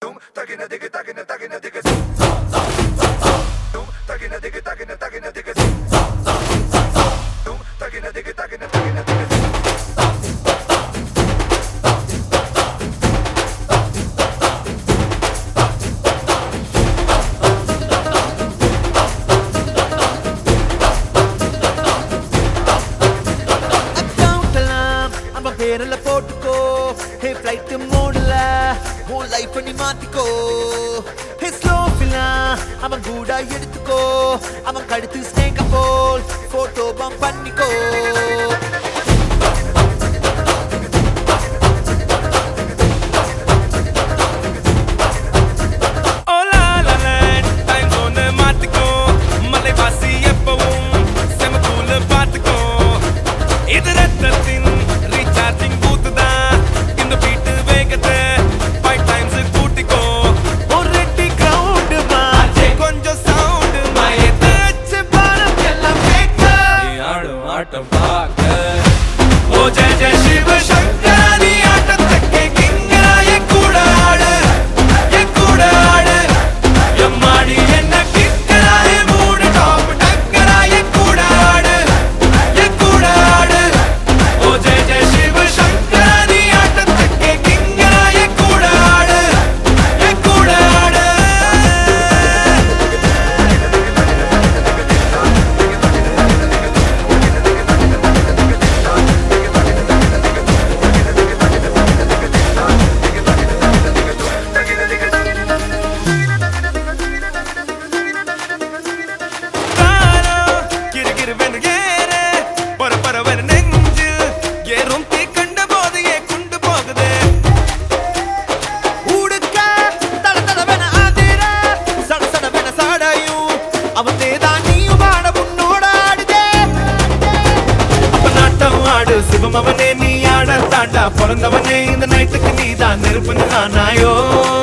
Account எல்லாம் அவன் பேர்ல போட்டுக்கோ ஹே ஃப்ளைட் மோடுல உன் லைஃப் நீ மாத்திக்கோ ஹே ஸ்லோ அவன் கூட எடுத்துக்கோ அவன் கழுத்து ஸ்னேக போல் போட்டோ பம் பண்ணிக்கோ oh la la land, time zone மாத்திக்கோ. மலைவாசி எப்பவும் செம cool பார்த்துக்கோ. இது ரத்தத்தின் recharging booth தான். இந்த beat வேகத்தை five times கூட்டிக்கோ. ஒரு ரெட்டி கிரவுண்ட் மாச்சே கொஞ்சம் sound மயத்தை ஏதாச்சும் பாடம் எல்லாம் கேட்க நீ ஆடும் ஆட்டம் பார்க்க. ஓ ஜெய ஜெய சிவ சங்கரா, நீ ஆட்டத்துக்கே கிங்கரா, என் கூட ஆடு, என் கூட ஆடு. எம்மாடி என்ன கிக்கரா, என் மூடு top டக்கரா, என் கூட ஆடு, என் கூட ஆடு. ஓ ஜெய ஜெய சிவ சங்கரா, நீ ஆட்டத்துக்கே கிங்கரா, என் கூட ஆடு, என் கூட ஆடு. தானம் கிறுகிறுவென்று ஏற, பரபரவென நெஞ்சில் ஏறும் தீ கண்ட போதையே கொண்டு போகுதே. ஊடுக்க தட தடவென அதிர சட சடவென சாடையும் அவன் தேதான் நீயும் ஆட உன்னோட ஆடுதே அப்ப நாட்டம் ஆடு, சிவம் அவனே நீ ஆட தாண்டா பிறந்தவனே இந்த நைட்டுக்கு நீதான் நெருப்புன்னு ஆனாயோ